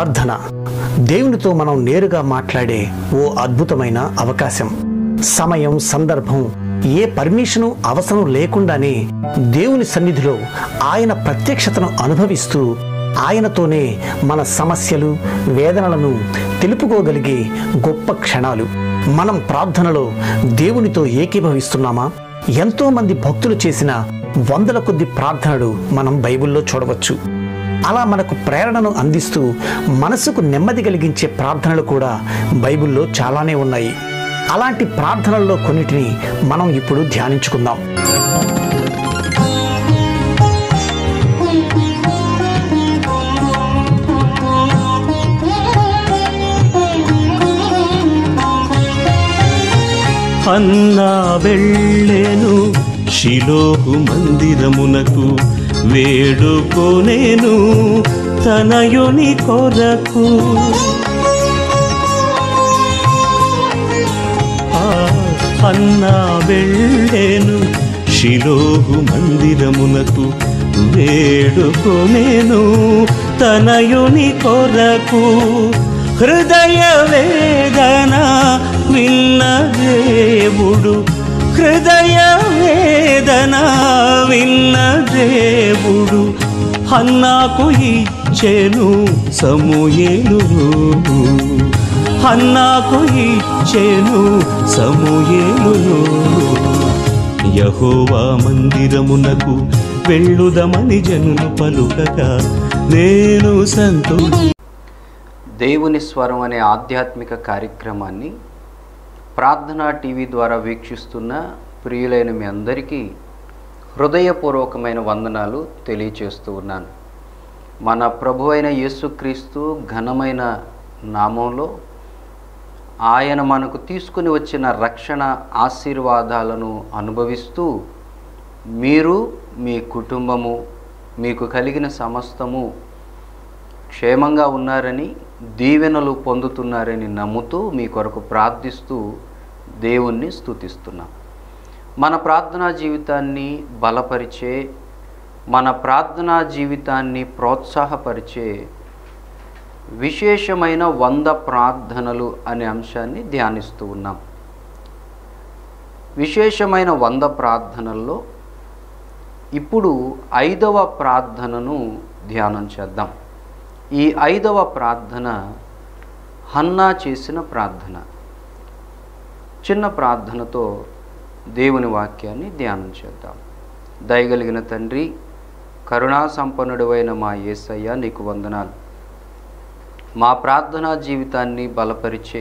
ప్రార్థన దేవునితో మనం నేరుగా మాట్లాడే ఓ అద్భుతమైన అవకాశం సమయం సందర్భం ఏ పర్మిషను అవసరం లేకుండానే దేవుని సన్నిధిలో ఆయన ప్రత్యక్షతను అనుభవిస్తూ ఆయనతోనే మన సమస్యలు వేదనలను తెలుపుకోగలిగే గొప్ప క్షణాలు మనం ప్రార్థనలో దేవునితో ఏకీభవిస్తున్నామా ఎంతో మంది భక్తులు చేసిన వందల కొద్ది ప్రార్థనలు మనం బైబిల్లో చూడవచ్చు అలా మనకు ప్రేరణను అందిస్తూ మనసుకు నెమ్మది కలిగించే ప్రార్థనలు కూడా బైబిల్లో చాలానే ఉన్నాయి అలాంటి ప్రార్థనల్లో కొన్నిటిని మనం ఇప్పుడు ధ్యానించుకుందాం అన్నా వెళ్ళేను శిలోహు మందిరమునకు వేడుకోనేను తనయుని కొరకు ఆ, అన్నా వెళ్ళేను శిలోహు మందిరమునకు వేడుకోనేను తనయుని కొరకు హృదయ వేదన విన్న దేవుడు హృదయ వేదన విన్న దేవుడు అన్నాకు ఇచ్చెను సమూయేలు అన్నాకు ఇచ్చెను సమూయేలు యహోవా మందిరమునకు వెళ్ళుదమని జనులు పలుకగా నేను సంతో దేవుని స్వరం అనే ఆధ్యాత్మిక కార్యక్రమాన్ని ప్రార్థనా టీవీ ద్వారా వీక్షిస్తున్న ప్రియులైన మీ అందరికీ హృదయపూర్వకమైన వందనాలు తెలియచేస్తూ ఉన్నాను మన ప్రభు అయిన యేసుక్రీస్తు ఘనమైన నామంలో ఆయన మనకు తీసుకుని వచ్చిన రక్షణ ఆశీర్వాదాలను అనుభవిస్తూ మీరు మీ కుటుంబము మీకు కలిగిన సమస్తము క్షేమంగా ఉన్నారని దీవెనలు పొందుతున్నారని నమ్ముతూ మీ కొరకు ప్రార్థిస్తూ దేవుణ్ణి స్తుతిస్తున్నాం మన ప్రార్థనా జీవితాన్ని బలపరిచే మన ప్రార్థనా జీవితాన్ని ప్రోత్సాహపరిచే విశేషమైన వంద ప్రార్థనలు అనే అంశాన్ని ధ్యానిస్తూ ఉన్నాం విశేషమైన వంద ప్రార్థనల్లో ఇప్పుడు ఐదవ ప్రార్థనను ధ్యానం చేద్దాం ఈ ఐదవ ప్రార్థన హన్నా చేసిన ప్రార్థన చిన్న ప్రార్థనతో దేవుని వాక్యాన్ని ధ్యానం చేద్దాం దయగలిగిన తండ్రి కరుణా సంపన్నుడైన మా యేసయ్య నీకు వందనాలు మా ప్రార్థనా జీవితాన్ని బలపరిచే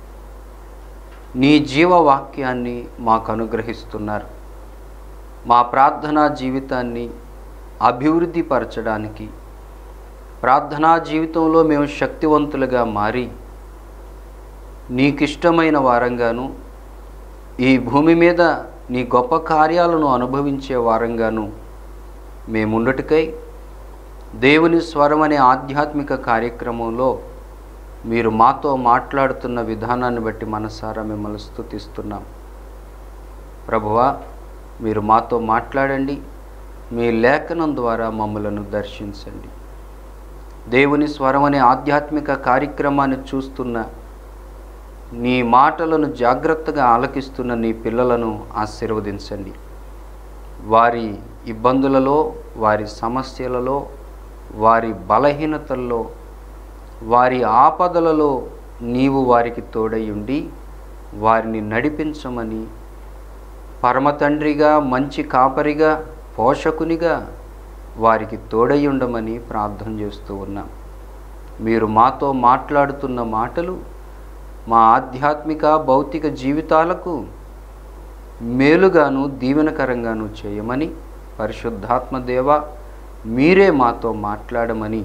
నీ జీవవాక్యాన్ని మాకు అనుగ్రహిస్తున్నారు మా ప్రార్థనా జీవితాన్ని అభివృద్ధి పరచడానికి ప్రార్థనా జీవితంలో మేము శక్తివంతులుగా మారి నీకిష్టమైన వారంగాను ఈ భూమి మీద నీ గొప్ప కార్యాలను అనుభవించే వారంగాను మేముండటికై దేవుని స్వరం అనే ఆధ్యాత్మిక కార్యక్రమంలో మీరు మాతో మాట్లాడుతున్న విధానాన్ని బట్టి మనసారా మిమ్మల్ని స్తుతిస్తున్నాం ప్రభువా మీరు మాతో మాట్లాడండి మీ లేఖనం ద్వారా మమ్మలను దర్శించండి దేవుని స్వరం అనే ఆధ్యాత్మిక కార్యక్రమాన్ని చూస్తున్న నీ మాటలను జాగ్రత్తగా ఆలకిస్తున్న నీ పిల్లలను ఆశీర్వదించండి వారి ఇబ్బందులలో వారి సమస్యలలో వారి బలహీనతల్లో వారి ఆపదలలో నీవు వారికి తోడయుండి వారిని నడిపించమని పరమతండ్రిగా మంచి కాపరిగా పోషకునిగా వారికి తోడయుండమని ప్రార్థన చేస్తూ ఉన్నాం మీరు మాతో మాట్లాడుతున్న మాటలు మా ఆధ్యాత్మిక భౌతిక జీవితాలకు మేలుగాను దీవెనకరంగాను చేయమని పరిశుద్ధాత్మ దేవ మీరే మాతో మాట్లాడమని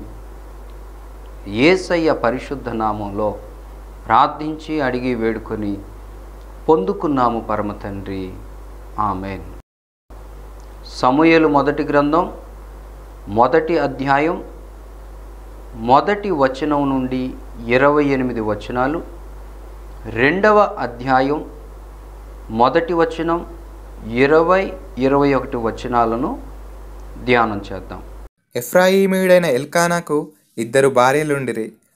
ఏసయ్య పరిశుద్ధ నామంలో ప్రార్థించి అడిగి వేడుకొని పొందుకున్నాము పరమ తండ్రి ఆమెన్ సమూయేలు మొదటి గ్రంథం మొదటి అధ్యాయం మొదటి వచనం నుండి ఇరవై ఎనిమిది వచనాలు రెండవ అధ్యాయం మొదటి వచనం ఇరవై ఇరవై ఒకటి వచనాలను ధ్యానం చేద్దాం ఎఫ్రాయిమీయుడైన ఎల్కానాకు ఇద్దరు భార్యలుండిరి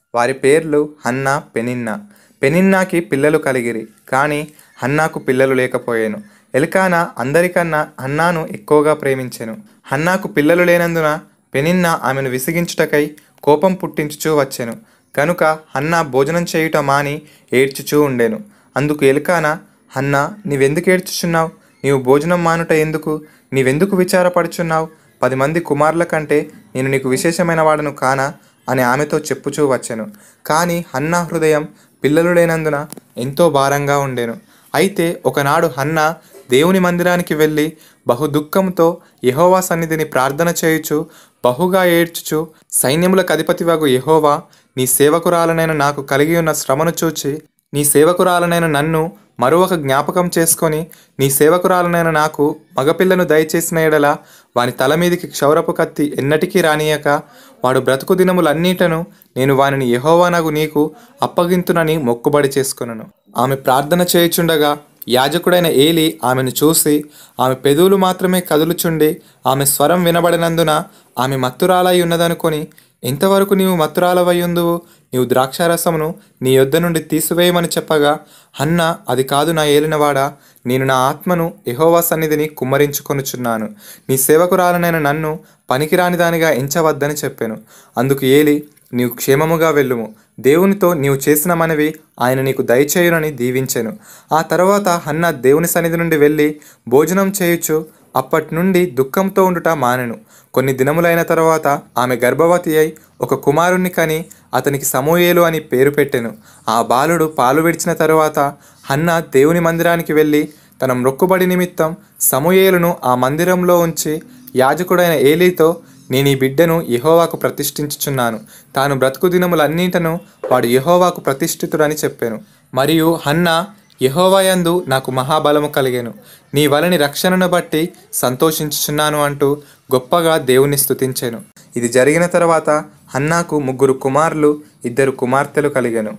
వారి పేర్లు హన్నా పెనిన్నా పెనిన్నాకి పిల్లలు కలిగిరి కానీ హన్నాకు పిల్లలు లేకపోయాను ఎల్కానా అందరికన్నా హన్నాను ఎక్కువగా ప్రేమించెను హన్నాకు పిల్లలు లేనందున పెనిన్న ఆమెను విసిగించుటకై కోపం పుట్టించుచూ వచ్చెను కనుక హన్నా భోజనం చేయుట మాని ఏడ్చుచూ ఉండెను అందుకు ఎల్కానా హన్నా నీవెందుకు ఏడ్చుచున్నావు నీవు భోజనం మానుట ఎందుకు నీవెందుకు విచారపడుచున్నావు పది మంది కుమారుల కంటే నేను నీకు విశేషమైన వాడను కానా అని ఆమెతో చెప్పుచూ వచ్చెను కానీ హన్నా హృదయం పిల్లలు లేనందున ఎంతో భారంగా ఉండెను అయితే ఒకనాడు హన్నా దేవుని మందిరానికి వెళ్ళి బహు దుఃఖంతో యెహోవా సన్నిధిని ప్రార్థన చేయుచు బహుగా ఏడ్చుచు సైన్యములకు అధిపతివగు యెహోవా నీ సేవకురాలనైన నాకు కలిగి ఉన్న శ్రమను చూచి నీ సేవకురాలనైన నన్ను మరొక జ్ఞాపకం చేసుకొని నీ సేవకురాలనైన నాకు మగపిల్లను దయచేసిన ఎడల వాని తల మీదికి క్షౌరపు కత్తి ఎన్నటికీ రానియక వాడు బ్రతుకు దినములన్నిటను నేను వానిని యెహోవానగు నీకు అప్పగింతునని మొక్కుబడి చేసుకొనను ఆమె ప్రార్థన చేయుచుండగా యాజకుడైన ఏలి ఆమెను చూసి ఆమె పెదవులు మాత్రమే కదులుచుండి ఆమె స్వరం వినబడినందున ఆమె మత్తురాలై ఉన్నదనుకొని ఎంతవరకు నీవు మత్తురాలవయ్యుందువు నీవు ద్రాక్షారసమును నీ యొద్ద నుండి తీసివేయమని చెప్పగా హన్న అది కాదు నా ఏలినవాడా నేను నా ఆత్మను యెహోవా సన్నిధిని కుమ్మరించుకొనుచున్నాను నీ సేవకురాలనైన నన్ను పనికిరాని దానిగా ఎంచవద్దని చెప్పాను అందుకు ఏలి నీవు క్షేమముగా వెళ్ళుము దేవునితో నీవు చేసిన మనవి ఆయన నీకు దయచేయునని దీవించెను ఆ తర్వాత హన్న దేవుని సన్నిధి నుండి వెళ్ళి భోజనం చేయుచు అప్పటి నుండి దుఃఖంతో ఉండుట మానెను కొన్ని దినములైన తర్వాత ఆమె గర్భవతి అయి ఒక కుమారుణ్ణి కని అతనికి సమూయేలు అని పేరు పెట్టెను ఆ బాలుడు పాలు విడిచిన తరువాత హన్న దేవుని మందిరానికి వెళ్ళి తన మొక్కుబడి నిమిత్తం సమూయేలును ఆ మందిరంలో ఉంచి యాజకుడైన ఏలీతో నేను ఈ బిడ్డను యెహోవాకు ప్రతిష్ఠించుచున్నాను తాను బ్రతుకు దినములన్నింటను వాడు యెహోవాకు ప్రతిష్ఠితుడని చెప్పాను మరియు హన్న యెహోవాయందు నాకు మహాబలము కలిగెను నీ వలని రక్షణను బట్టి సంతోషించుచున్నాను అంటూ గొప్పగా దేవుని స్తుతించెను ఇది జరిగిన తర్వాత హన్నాకు ముగ్గురు కుమారులు ఇద్దరు కుమార్తెలు కలిగెను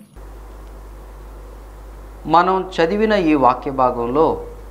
మనం చదివిన ఈ వాక్య భాగంలో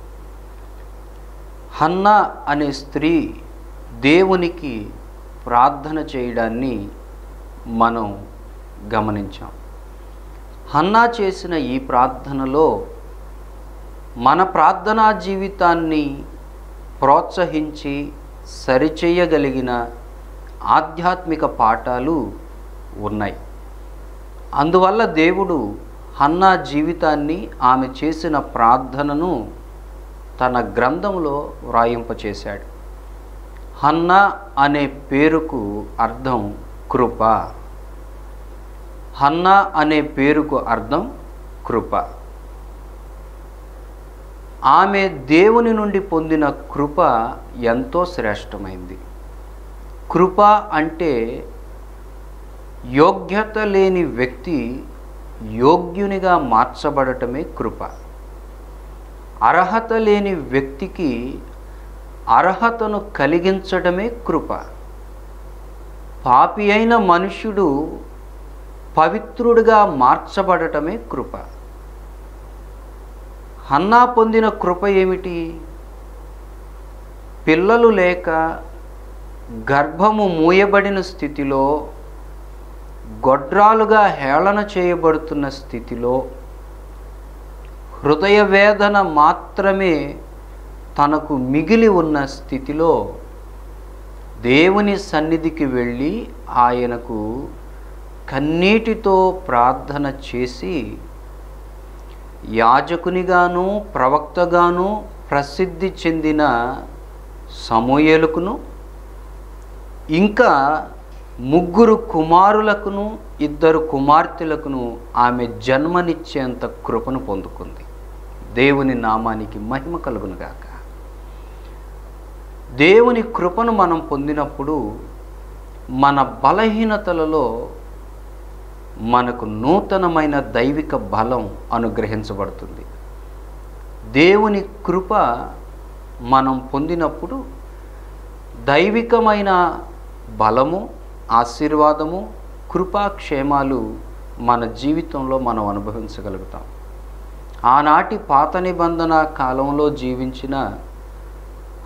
హన్నా అనే స్త్రీ దేవునికి ప్రార్థన చేయడాన్ని మనం గమనించాం హన్నా చేసిన ఈ ప్రార్థనలో మన ప్రార్థనా జీవితాన్ని ప్రోత్సహించి సరిచేయగలిగిన ఆధ్యాత్మిక పాఠాలు ఉన్నాయి అందువల్ల దేవుడు హన్నా జీవితాన్ని ఆమె చేసిన ప్రార్థనను తన గ్రంథంలో వ్రాయింపచేశాడు హన్నా అనే పేరుకు అర్థం కృప హన్నా అనే పేరుకు అర్థం కృప ఆమె దేవుని నుండి పొందిన కృప ఎంతో శ్రేష్టమైంది కృప అంటే యోగ్యత లేని వ్యక్తి యోగ్యునిగా మార్చబడటమే కృప అర్హత లేని వ్యక్తికి అర్హతను కలిగించడమే కృప పాపి అయిన మనుష్యుడు పవిత్రుడిగా మార్చబడటమే కృప హన్నా పొందిన కృప ఏమిటి పిల్లలు లేక గర్భము మూయబడిన స్థితిలో గొడ్రాలుగా హేళన చేయబడుతున్న స్థితిలో హృదయ వేదన మాత్రమే తనకు మిగిలి ఉన్న స్థితిలో దేవుని సన్నిధికి వెళ్ళి ఆయనకు కన్నీటితో ప్రార్థన చేసి యాజకునిగాను ప్రవక్తగాను ప్రసిద్ధి చెందిన సమూయేలుకును ఇంకా ముగ్గురు కుమారులకును ఇద్దరు కుమార్తెలకును ఆమె జన్మనిచ్చేంత కృపను పొందుకుంది దేవుని నామానికి మహిమ కలుగునుగాక దేవుని కృపను మనం పొందినప్పుడు మన బలహీనతలలో మనకు నూతనమైన దైవిక బలం అనుగ్రహించబడుతుంది దేవుని కృప మనం పొందినప్పుడు దైవికమైన బలము ఆశీర్వాదము కృపాక్షేమాలు మన జీవితంలో మనం అనుభవించగలుగుతాం ఆనాటి పాత నిబంధన కాలంలో జీవించిన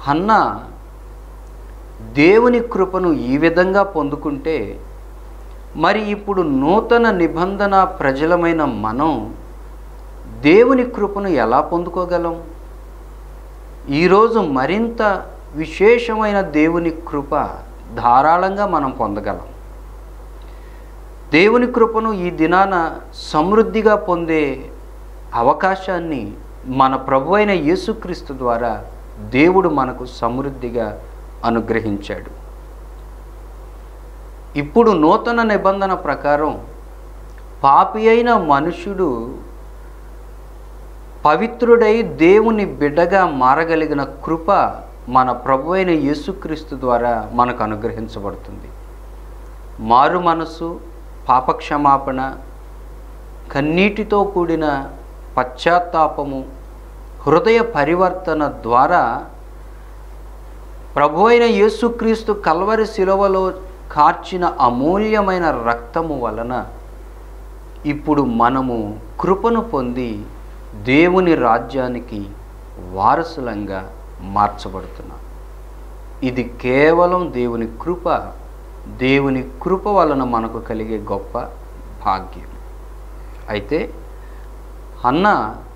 హన్న దేవుని కృపను ఈ విధంగా పొందుకుంటే మరి ఇప్పుడు నూతన నిబంధన ప్రజలమైన మనం దేవుని కృపను ఎలా పొందుకోగలం ఈరోజు మరింత విశేషమైన దేవుని కృప ధారాళంగా మనం పొందగలం దేవుని కృపను ఈ దినాన సమృద్ధిగా పొందే అవకాశాన్ని మన ప్రభు అయిన యేసుక్రీస్తు ద్వారా దేవుడు మనకు సమృద్ధిగా అనుగ్రహించాడు ఇప్పుడు నూతన నిబంధన ప్రకారం పాపి అయిన మనుషుడు పవిత్రుడై దేవుని బిడ్డగా మారగలిగిన కృప మన ప్రభు అయిన యేసుక్రీస్తు ద్వారా మనకు అనుగ్రహించబడుతుంది మారు మనసు పాపక్షమాపణ కన్నీటితో కూడిన పశ్చాత్తాపము హృదయ పరివర్తన ద్వారా ప్రభు అయిన యేసుక్రీస్తు కల్వరి శిలువలో కార్చిన అమూల్యమైన రక్తము వలన ఇప్పుడు మనము కృపను పొంది దేవుని రాజ్యానికి వారసులంగా మార్చబడుతున్నాం ఇది కేవలం దేవుని కృప దేవుని కృప వలన మనకు కలిగే గొప్ప భాగ్యం అయితే అన్న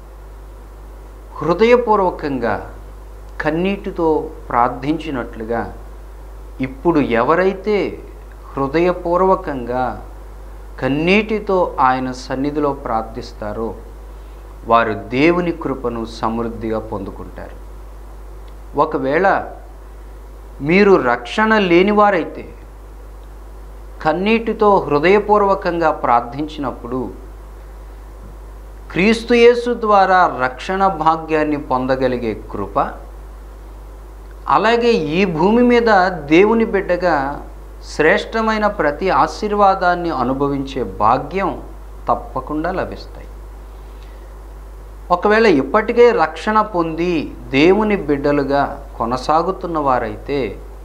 హృదయపూర్వకంగా కన్నీటితో ప్రార్థించినట్లుగా ఇప్పుడు ఎవరైతే హృదయపూర్వకంగా కన్నీటితో ఆయన సన్నిధిలో ప్రార్థిస్తారో వారు దేవుని కృపను సమృద్ధిగా పొందుకుంటారు ఒకవేళ మీరు రక్షణ లేనివారైతే కన్నీటితో హృదయపూర్వకంగా ప్రార్థించినప్పుడు క్రీస్తు యేసు ద్వారా రక్షణ భాగ్యాన్ని పొందగలిగే కృప అలాగే ఈ భూమి మీద దేవుని బిడ్డగా శ్రేష్టమైన ప్రతి ఆశీర్వాదాన్ని అనుభవించే భాగ్యం తప్పకుండా లభిస్తాయి ఒకవేళ ఇప్పటికే రక్షణ పొంది దేవుని బిడ్డలుగా కొనసాగుతున్న వారైతే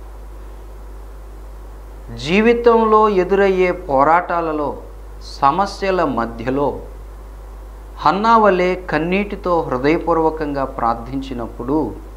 జీవితంలో ఎదురయ్యే పోరాటాలలో సమస్యల మధ్యలో హన్నా వలె కన్నీటితో హృదయపూర్వకంగా ప్రార్థించినప్పుడు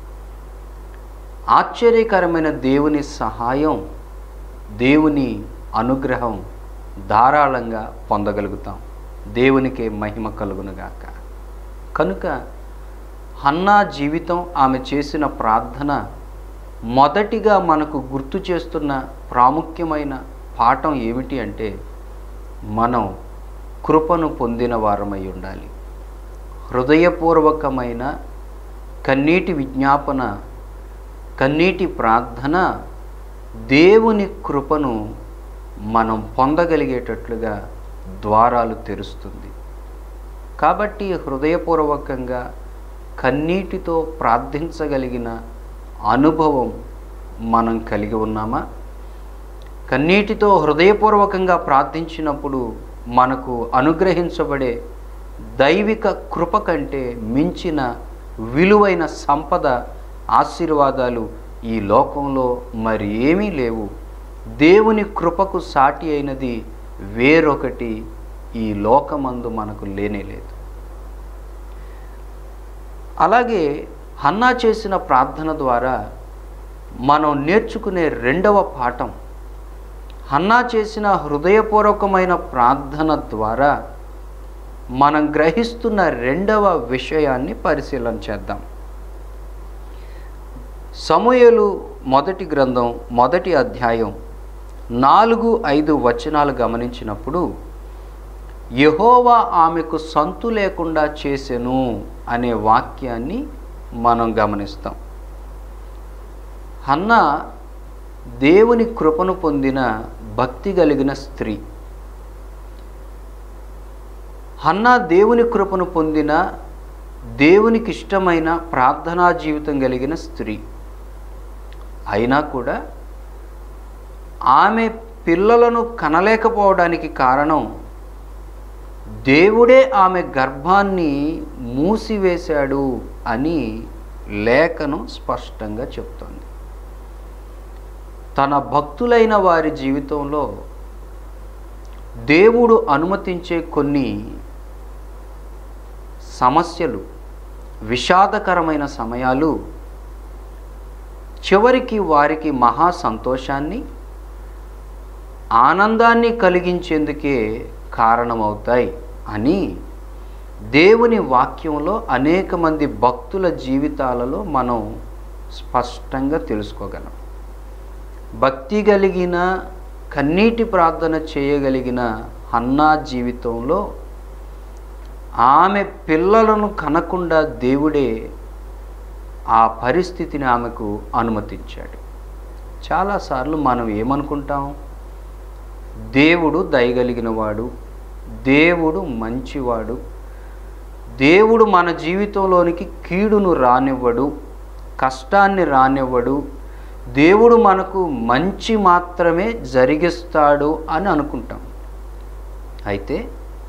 ఆశ్చర్యకరమైన దేవుని సహాయం దేవుని అనుగ్రహం ధారాళంగా పొందగలుగుతాం దేవునికే మహిమ కలుగునుగాక కనుక హన్నా జీవితం ఆమె చేసిన ప్రార్థన మొదటిగా మనకు గుర్తు చేస్తున్న ప్రాముఖ్యమైన పాఠం ఏమిటి అంటే మనం కృపను పొందిన వారమై ఉండాలి హృదయపూర్వకమైన కన్నీటి విజ్ఞాపన కన్నీటి ప్రార్థన దేవుని కృపను మనం పొందగలిగేటట్లుగా ద్వారాలు తెరుస్తుంది కాబట్టి హృదయపూర్వకంగా కన్నీటితో ప్రార్థించగలిగిన అనుభవం మనం కలిగి ఉన్నామా కన్నీటితో హృదయపూర్వకంగా ప్రార్థించినప్పుడు మనకు అనుగ్రహించబడే దైవిక కృప కంటే మించిన విలువైన సంపద ఆశీర్వాదాలు ఈ లోకంలో మరి ఏమీ లేవు దేవుని కృపకు సాటి అయినది వేరొకటి ఈ లోకమందు మనకు లేనే లేదు అలాగే హన్నా చేసిన ప్రార్థన ద్వారా మనం నేర్చుకునే రెండవ పాఠం హన్నా చేసిన హృదయపూర్వకమైన ప్రార్థన ద్వారా మనం గ్రహిస్తున్న రెండవ విషయాన్ని పరిశీలన చేద్దాం సమూయేలు మొదటి గ్రంథం మొదటి అధ్యాయం నాలుగు ఐదు వచనాలు గమనించినప్పుడు యహోవా ఆమెకు సంతు లేకుండా చేసెను అనే వాక్యాన్ని మనం గమనిస్తాం హన్న దేవుని కృపను పొందిన భక్తి కలిగిన స్త్రీ హన్నా దేవుని కృపను పొందిన దేవునికి ఇష్టమైన ప్రార్థనా జీవితం కలిగిన స్త్రీ అయినా కూడా ఆమె పిల్లలను కనలేకపోవడానికి కారణం దేవుడే ఆమె గర్భాన్ని మూసివేశాడు అని లేఖను స్పష్టంగా చెప్తోంది తన భక్తులైన వారి జీవితంలో దేవుడు అనుమతించే కొన్ని సమస్యలు విషాదకరమైన సమయాలు చివరికి వారికి మహా సంతోషాన్ని ఆనందాన్ని కలిగించేందుకే కారణమవుతాయి అని దేవుని వాక్యంలో అనేక మంది భక్తుల జీవితాలలో మనం స్పష్టంగా తెలుసుకోగలం భక్తి కలిగిన కన్నీటి ప్రార్థన చేయగలిగిన హన్నా జీవితంలో ఆమె పిల్లలను కనకుండా దేవుడే ఆ పరిస్థితిని ఆమెకు అనుమతించాడు చాలాసార్లు మనం ఏమనుకుంటాం దేవుడు దయగలిగిన వాడు దేవుడు మంచివాడు దేవుడు మన జీవితంలోనికి కీడును రానివ్వడు కష్టాన్ని రానివ్వడు దేవుడు మనకు మంచి మాత్రమే జరిగిస్తాడు అని అనుకుంటాం అయితే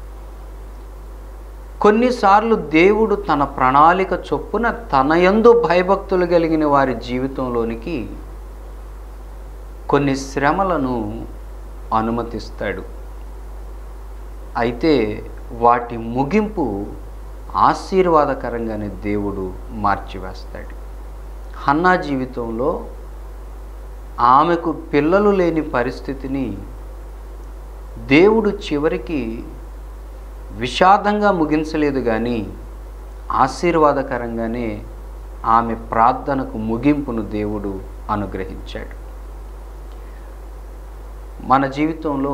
కొన్నిసార్లు దేవుడు తన ప్రణాళిక చొప్పున తన యందు భయభక్తులు కలిగిన వారి జీవితంలోనికి కొన్ని శ్రమలను అనుమతిస్తాడు అయితే వాటి ముగింపు ఆశీర్వాదకరంగానే దేవుడు మార్చివేస్తాడు హన్నా జీవితంలో ఆమెకు పిల్లలు లేని పరిస్థితిని దేవుడు చివరికి విషాదంగా ముగించలేదు కానీ ఆశీర్వాదకరంగానే ఆమె ప్రార్థనకు ముగింపును దేవుడు అనుగ్రహించాడు మన జీవితంలో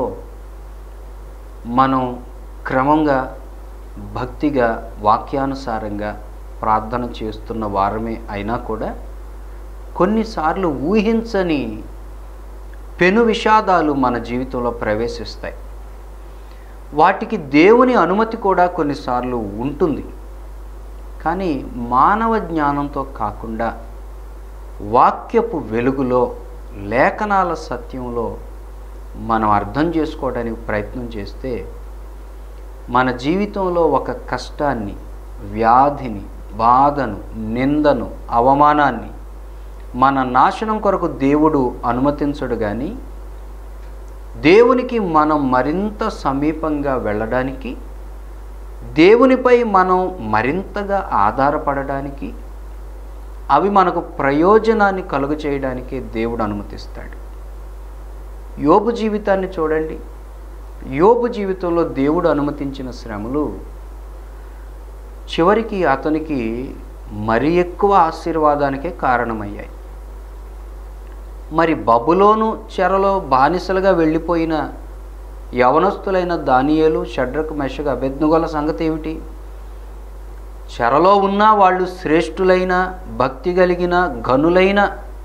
మనం క్రమంగా భక్తిగా వాక్యానుసారంగా ప్రార్థన చేస్తున్న వారమే అయినా కూడా కొన్నిసార్లు ఊహించని పెను విషాదాలు మన జీవితంలో ప్రవేశిస్తాయి వాటికి దేవుని అనుమతి కూడా కొన్నిసార్లు ఉంటుంది కానీ మానవ జ్ఞానంతో కాకుండా వాక్యపు వెలుగులో లేఖనాల సత్యంలో మనం అర్థం చేసుకోవడానికి ప్రయత్నం చేస్తే మన జీవితంలో ఒక కష్టాన్ని వ్యాధిని బాధను నిందను అవమానాన్ని మన నాశనం కొరకు దేవుడు అనుమతించడు కానీ దేవునికి మనం మరింత సమీపంగా వెళ్ళడానికి దేవునిపై మనం మరింతగా ఆధారపడడానికి అవి మనకు ప్రయోజనాన్ని కలుగు చేయడానికి దేవుడు అనుమతిస్తాడు యోబు జీవితాన్ని చూడండి యోబు జీవితంలో దేవుడు అనుమతించిన శ్రమలు చివరికి అతనికి మరి ఎక్కువ ఆశీర్వాదానికే కారణమయ్యాయి మరి బబులోను చెరలో బానిసలుగా వెళ్ళిపోయిన యవనస్తులైన దానియేలు షడ్రకు మెషకు అభెజ్ఞగోల సంగతి ఏమిటి చెరలో ఉన్న వాళ్ళు శ్రేష్ఠులైన భక్తి కలిగిన గనులైన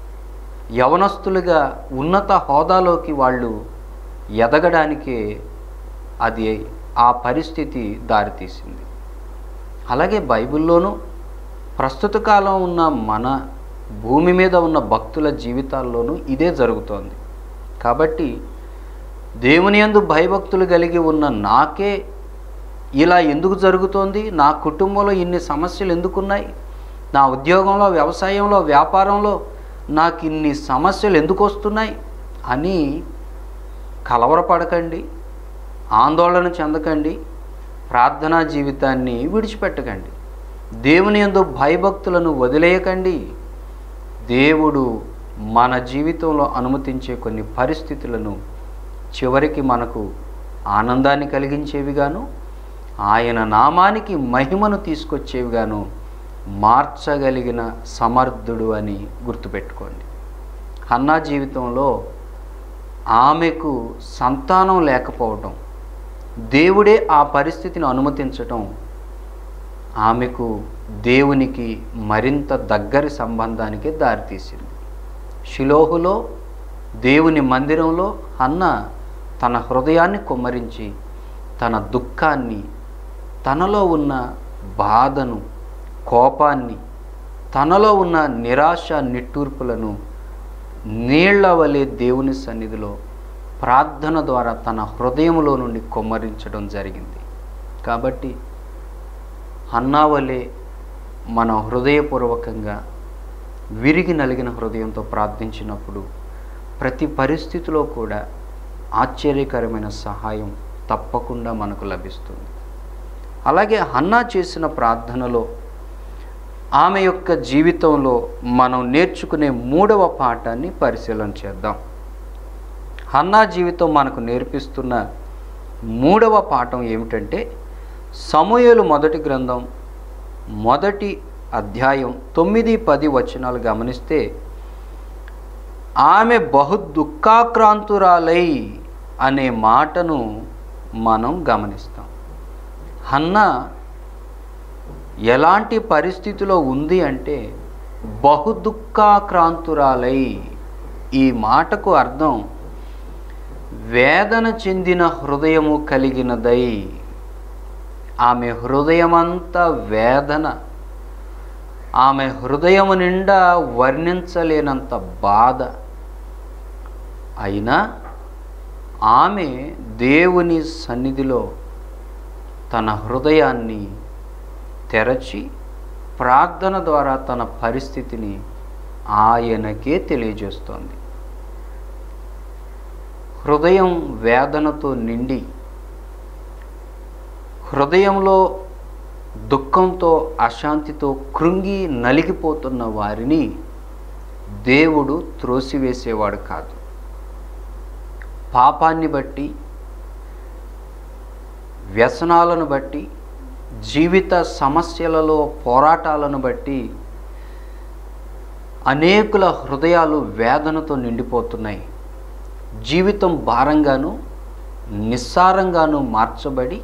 యవనస్తులుగా ఉన్నత హోదాలోకి వాళ్ళు ఎదగడానికే అది ఆ పరిస్థితి దారితీసింది అలాగే బైబిల్లోనూ ప్రస్తుత కాలం ఉన్న మన భూమి మీద ఉన్న భక్తుల జీవితాల్లోనూ ఇదే జరుగుతోంది కాబట్టి దేవుని యందు భయభక్తులు కలిగి ఉన్న నాకే ఇలా ఎందుకు జరుగుతోంది నా కుటుంబంలో ఇన్ని సమస్యలు ఎందుకున్నాయి నా ఉద్యోగంలో వ్యవసాయంలో వ్యాపారంలో నాకు ఇన్ని సమస్యలు ఎందుకు వస్తున్నాయి అని కలవరపడకండి ఆందోళన చెందకండి ప్రార్థనా జీవితాన్ని విడిచిపెట్టకండి దేవుని యందు భయభక్తులను వదిలేయకండి దేవుడు మన జీవితంలో అనుమతించే కొన్ని పరిస్థితులను చివరికి మనకు ఆనందాన్ని కలిగించేవిగాను ఆయన నామానికి మహిమను తీసుకొచ్చేవిగాను మార్చగలిగిన సమర్థుడు అని గుర్తుపెట్టుకోండి హన్నా జీవితంలో ఆమెకు సంతానం లేకపోవటం దేవుడే ఆ పరిస్థితిని అనుమతించటం ఆమెకు దేవునికి మరింత దగ్గరి సంబంధానికి దారితీసింది షిలోహులో దేవుని మందిరంలో అన్న తన హృదయాన్ని కుమ్మరించి తన దుఃఖాన్ని తనలో ఉన్న బాధను కోపాన్ని తనలో ఉన్న నిరాశ నిట్టూర్పులను నీళ్ల వలె దేవుని సన్నిధిలో ప్రార్థన ద్వారా తన హృదయంలో నుండి కొమ్మరించడం జరిగింది కాబట్టి అన్నావలే మన హృదయపూర్వకంగా విరిగి నలిగిన హృదయంతో ప్రార్థించినప్పుడు ప్రతి పరిస్థితిలో కూడా ఆశ్చర్యకరమైన సహాయం తప్పకుండా మనకు లభిస్తుంది అలాగే హన్నా చేసిన ప్రార్థనలో ఆమె యొక్క జీవితంలో మనం నేర్చుకునే మూడవ పాఠాన్ని పరిశీలన చేద్దాం హన్నా జీవితం మనకు నేర్పిస్తున్న మూడవ పాఠం ఏమిటంటే సమూయేలు మొదటి గ్రంథం మొదటి అధ్యాయం తొమ్మిది పది వచనాలు గమనిస్తే ఆమె బహు దుఃఖాక్రాంతురాలై అనే మాటను మనం గమనిస్తాం హన్న ఎలాంటి పరిస్థితిలో ఉంది అంటే బహు దుఃఖాక్రాంతురాలై ఈ మాటకు అర్థం వేదన చెందిన హృదయము కలిగినదై ఆమె హృదయమంతా వేదన ఆమె హృదయము నిండా వర్ణించలేనంత బాధ అయినా ఆమె దేవుని సన్నిధిలో తన హృదయాన్ని తెరచి ప్రార్థన ద్వారా తన పరిస్థితిని ఆయనకే తెలియజేస్తోంది హృదయం వేదనతో నిండి హృదయంలో దుఃఖంతో అశాంతితో కృంగి నలిగిపోతున్న వారిని దేవుడు త్రోసివేసేవాడు కాదు పాపాన్ని బట్టి వ్యసనాలను బట్టి జీవిత సమస్యలలో పోరాటాలను బట్టి అనేకుల హృదయాలు వేదనతో నిండిపోతున్నాయి జీవితం భారంగాను నిస్సారంగాను మార్చబడి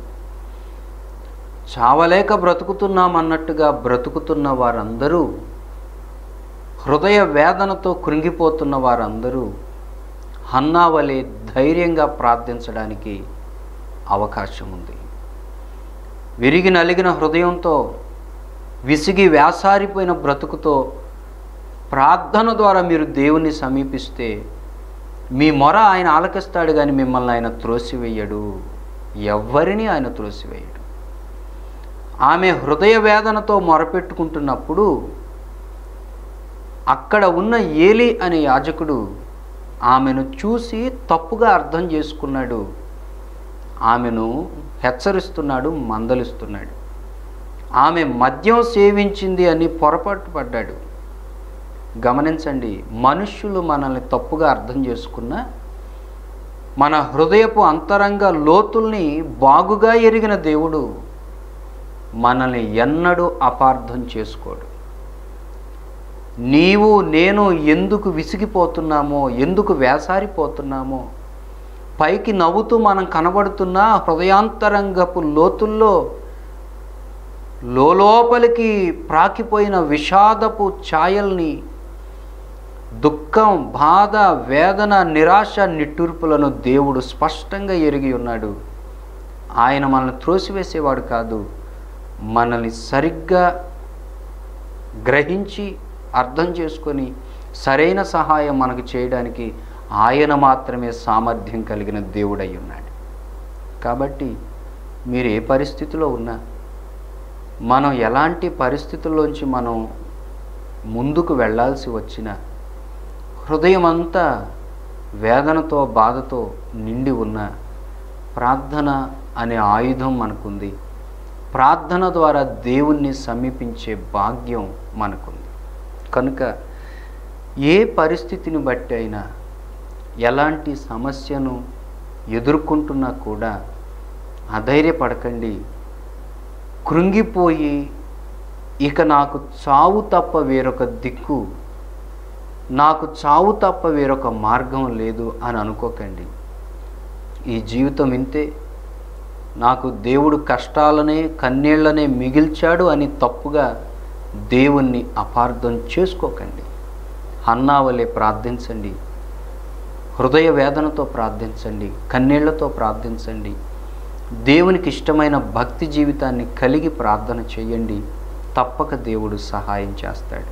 చావలేక బ్రతుకుతున్నామన్నట్టుగా బ్రతుకుతున్న వారందరూ హృదయ వేదనతో కృంగిపోతున్న వారందరూ హన్నా వలె ధైర్యంగా ప్రార్థించడానికి అవకాశం ఉంది విరిగి నలిగిన హృదయంతో విసిగి వేసారిపోయిన బ్రతుకుతో ప్రార్థన ద్వారా మీరు దేవుణ్ణి సమీపిస్తే మీ మొర ఆయన ఆలకిస్తాడు కానీ మిమ్మల్ని ఆయన త్రోసివేయడు ఎవ్వరిని ఆయన త్రోసివేయడు ఆమె హృదయ వేదనతో మొరపెట్టుకుంటున్నప్పుడు అక్కడ ఉన్న ఏలి అనే యాజకుడు ఆమెను చూసి తప్పుగా అర్థం చేసుకున్నాడు ఆమెను హెచ్చరిస్తున్నాడు మందలిస్తున్నాడు ఆమె మద్యం సేవించింది అని పొరపాటు పడ్డాడు గమనించండి మనుష్యులు మనల్ని తప్పుగా అర్థం చేసుకున్న మన హృదయపు అంతరంగ లోతుల్ని బాగుగా ఎరిగిన దేవుడు మనల్ని ఎన్నడూ అపార్థం చేసుకోడు నీవు నేను ఎందుకు విసిగిపోతున్నామో ఎందుకు వేసారిపోతున్నామో పైకి నవ్వుతూ మనం కనబడుతున్న హృదయాంతరంగపు లోతుల్లో లోపలికి ప్రాకిపోయిన విషాదపు ఛాయల్ని దుఃఖం బాధ వేదన నిరాశ నిట్టూర్పులను దేవుడు స్పష్టంగా ఎరిగి ఉన్నాడు ఆయన మనల్ని త్రోసివేసేవాడు కాదు మనల్ని సరిగ్గా గ్రహించి అర్థం చేసుకొని సరైన సహాయం మనకు చేయడానికి ఆయన మాత్రమే సామర్థ్యం కలిగిన దేవుడై ఉన్నాడు కాబట్టి మీరు ఏ పరిస్థితిలో ఉన్నా మనం ఎలాంటి పరిస్థితుల్లోంచి మనం ముందుకు వెళ్ళాల్సి వచ్చినా హృదయం అంతా వేదనతో బాధతో నిండి ఉన్న ప్రార్థన అనే ఆయుధం మనకుంది ప్రార్థన ద్వారా దేవుణ్ణి సమీపించే భాగ్యం మనకుంది కనుక ఏ పరిస్థితిని బట్టి అయినా ఎలాంటి సమస్యను ఎదుర్కొంటున్నా కూడా అధైర్యపడకండి కృంగిపోయి ఇక నాకు చావు తప్ప వేరొక దిక్కు నాకు చావు తప్ప వేరొక మార్గం లేదు అని అనుకోకండి ఈ జీవితం ఇంతే నాకు దేవుడు కష్టాలనే కన్నీళ్లనే మిగిల్చాడు అని తప్పుగా దేవుణ్ణి అపార్థం చేసుకోకండి హన్నావలే ప్రార్థించండి హృదయ వేదనతో ప్రార్థించండి కన్నీళ్లతో ప్రార్థించండి దేవునికి ఇష్టమైన భక్తి జీవితాన్ని కలిగి ప్రార్థన చేయండి తప్పక దేవుడు సహాయం చేస్తాడు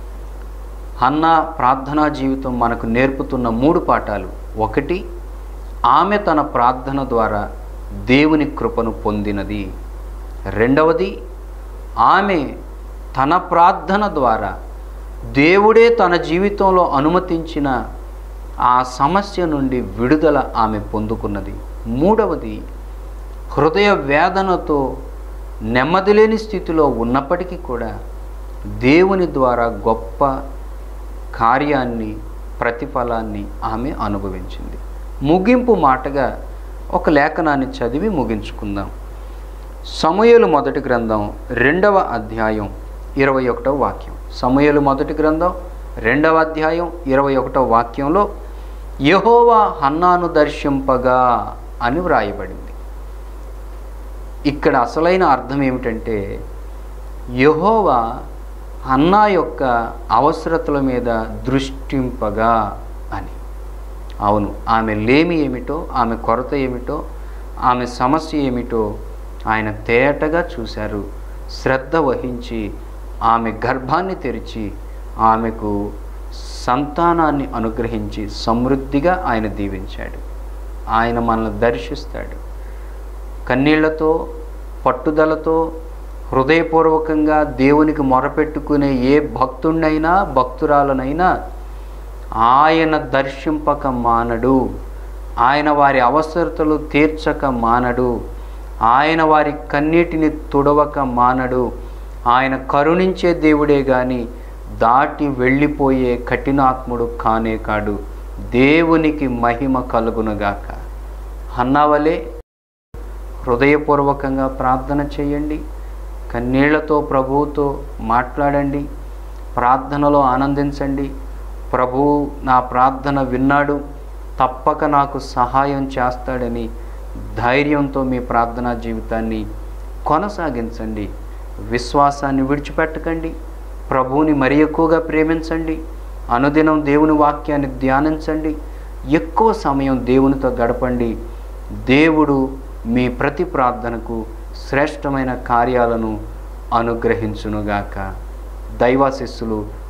హన్న ప్రార్థనా జీవితం మనకు నేర్పుతున్న మూడు పాఠాలు ఒకటి ఆమె తన ప్రార్థన ద్వారా దేవుని కృపను పొందినది రెండవది ఆమె తన ప్రార్థన ద్వారా దేవుడే తన జీవితంలో అనుమతించిన ఆ సమస్య నుండి విడుదల ఆమె పొందుకున్నది మూడవది హృదయ వేదనతో నెమ్మది లేని స్థితిలో ఉన్నప్పటికీ కూడా దేవుని ద్వారా గొప్ప కార్యాన్ని ప్రతిఫలాన్ని ఆమె అనుభవించింది ముగింపు మాటగా ఒక లేఖనాన్ని చదివి ముగించుకుందాం సమయలు మొదటి గ్రంథం రెండవ అధ్యాయం ఇరవై ఒకటవ వాక్యం సమయలు మొదటి గ్రంథం రెండవ అధ్యాయం ఇరవై ఒకటవ వాక్యంలో యహోవా హన్నాను దర్శింపగా అని వ్రాయబడింది ఇక్కడ అసలైన అర్థం ఏమిటంటే యహోవా హన్నా యొక్క అవసరతల మీద దృష్టింపగా అని అవును ఆమె లేమి ఏమిటో ఆమె కొరత ఏమిటో ఆమె సమస్య ఏమిటో ఆయన తేటగా చూశారు శ్రద్ధ వహించి ఆమె గర్భాన్ని తెరిచి ఆమెకు సంతానాన్ని అనుగ్రహించి సమృద్ధిగా ఆయన దీవించాడు ఆయన మనల్ని దర్శిస్తాడు కన్నీళ్లతో పట్టుదలతో హృదయపూర్వకంగా దేవునికి మొరపెట్టుకునే ఏ భక్తుడినైనా భక్తురాలనైనా ఆయన దర్శింపక మానడు ఆయన వారి అవసరతలు తీర్చక మానడు ఆయన వారి కన్నీటిని తుడవక మానడు ఆయన కరుణించే దేవుడే గాని దాటి వెళ్ళిపోయే కఠినాత్ముడు కానే కాడు దేవునికి మహిమ కలుగునుగాక హన్నావలే హృదయపూర్వకంగా ప్రార్థన చేయండి కన్నీళ్లతో ప్రభువుతో మాట్లాడండి ప్రార్థనలో ఆనందించండి ప్రభువు నా ప్రార్థన విన్నాడు తప్పక నాకు సహాయం చేస్తాడని ధైర్యంతో మీ ప్రార్థనా జీవితాన్ని కొనసాగించండి విశ్వాసాన్ని విడిచిపెట్టకండి ప్రభువుని మరి ఎక్కువగా ప్రేమించండి అనుదినం దేవుని వాక్యాన్ని ధ్యానించండి ఎక్కువ సమయం దేవునితో గడపండి దేవుడు మీ ప్రతి ప్రార్థనకు శ్రేష్టమైన కార్యాలను అనుగ్రహించునుగాక దైవాశిస్సులు